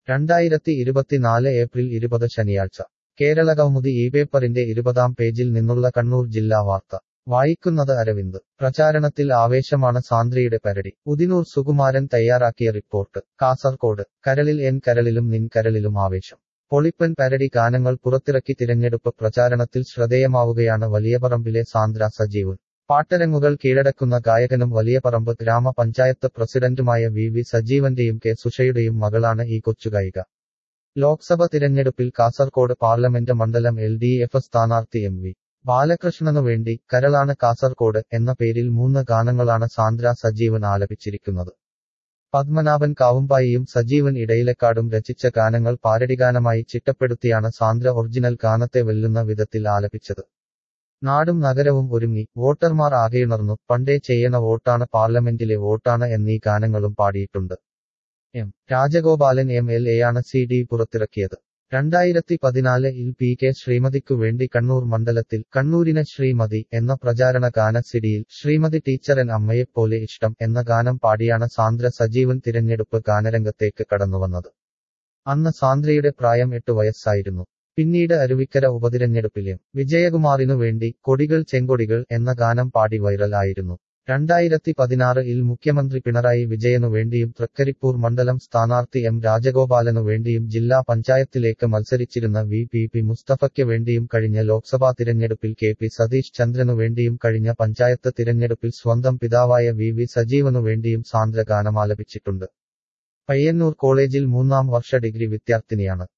രണ്ടായിരത്തി ഇരുപത്തിനാല് ഏപ്രിൽ ഇരുപത് ശനിയാഴ്ച കേരളകൗമുദി ഈ പേപ്പറിന്റെ ഇരുപതാം പേജിൽ നിന്നുള്ള കണ്ണൂർ ജില്ലാ വാർത്ത വായിക്കുന്നത് അരവിന്ദ് പ്രചാരണത്തിൽ ആവേശമാണ് സാന്ദ്രയുടെ പരടി ഉദിനൂർ സുകുമാരൻ തയ്യാറാക്കിയ റിപ്പോർട്ട് കാസർകോട് കരളിൽ എൻ കരളിലും നിൻ കരളിലും ആവേശം പൊളിപ്പൻ പരടി ഗാനങ്ങൾ പുറത്തിറക്കി തിരഞ്ഞെടുപ്പ് പ്രചാരണത്തിൽ ശ്രദ്ധേയമാവുകയാണ് വലിയപറമ്പിലെ സാന്ദ്ര സജീവൻ പാട്ടരങ്ങുകൾ കീഴടക്കുന്ന ഗായകനും വലിയപറമ്പ് ഗ്രാമപഞ്ചായത്ത് പ്രസിഡന്റുമായ വി വി സജീവന്റെയും കെ സുഷയുടെയും മകളാണ് ഈ കൊച്ചുഗായിക ലോക്സഭ തിരഞ്ഞെടുപ്പിൽ കാസർകോട് പാർലമെന്റ് മണ്ഡലം എൽ ഡി എഫ് സ്ഥാനാർത്ഥി എം വി ബാലകൃഷ്ണനു വേണ്ടി കരളാണ് കാസർകോട് എന്ന പേരിൽ മൂന്ന് ഗാനങ്ങളാണ് സാന്ദ്ര സജീവൻ ആലപിച്ചിരിക്കുന്നത് പത്മനാഭൻ കാവുമ്പായിയും സജീവൻ ഇടയിലക്കാടും രചിച്ച ഗാനങ്ങൾ പാരടിഗാനമായി ചിട്ടപ്പെടുത്തിയാണ് സാന്ദ്ര ഒറിജിനൽ ഗാനത്തെ വെല്ലുന്ന വിധത്തിൽ ആലപിച്ചത് നാടും നഗരവും ഒരുങ്ങി വോട്ടർമാർ ആകെയുണർന്നു പണ്ടേ ചെയ്യണ വോട്ടാണ് പാർലമെന്റിലെ വോട്ടാണ് എന്നീ ഗാനങ്ങളും പാടിയിട്ടുണ്ട് എം രാജഗോപാലൻ എം എൽ എയാണ് സി ഡി പുറത്തിറക്കിയത് രണ്ടായിരത്തി പതിനാലിൽ പി കെ ശ്രീമതിക്കു വേണ്ടി കണ്ണൂർ മണ്ഡലത്തിൽ കണ്ണൂരിനെ ശ്രീമതി എന്ന പ്രചാരണ ഗാന സിഡിയിൽ ശ്രീമതി ടീച്ചറൻ അമ്മയെപ്പോലെ ഇഷ്ടം എന്ന ഗാനം പാടിയാണ് സാന്ദ്ര സജീവൻ തിരഞ്ഞെടുപ്പ് ഗാനരംഗത്തേക്ക് കടന്നുവന്നത് അന്ന് സാന്ദ്രയുടെ പ്രായം എട്ട് വയസ്സായിരുന്നു പിന്നീട് അരുവിക്കര ഉപതിരഞ്ഞെടുപ്പിലും വിജയകുമാറിനു വേണ്ടി കൊടികൾ ചെങ്കൊടികൾ എന്ന ഗാനം പാടി വൈറൽ ആയിരുന്നു രണ്ടായിരത്തി പതിനാറിൽ മുഖ്യമന്ത്രി പിണറായി വിജയനു വേണ്ടിയും തൃക്കരിപ്പൂർ മണ്ഡലം സ്ഥാനാർത്ഥി എം രാജഗോപാലനു വേണ്ടിയും ജില്ലാ പഞ്ചായത്തിലേക്ക് മത്സരിച്ചിരുന്ന വി പി പി മുസ്തഫയ്ക്ക് വേണ്ടിയും കഴിഞ്ഞ ലോക്സഭാ തിരഞ്ഞെടുപ്പിൽ കെ പി സതീഷ് ചന്ദ്രനു വേണ്ടിയും കഴിഞ്ഞ പഞ്ചായത്ത് തിരഞ്ഞെടുപ്പിൽ സ്വന്തം പിതാവായ വി വി സജീവനു വേണ്ടിയും സാന്ദ്ര ഗാനമാലപിച്ചിട്ടുണ്ട് പയ്യന്നൂർ കോളേജിൽ മൂന്നാം വർഷ ഡിഗ്രി വിദ്യാർത്ഥിനിയാണ്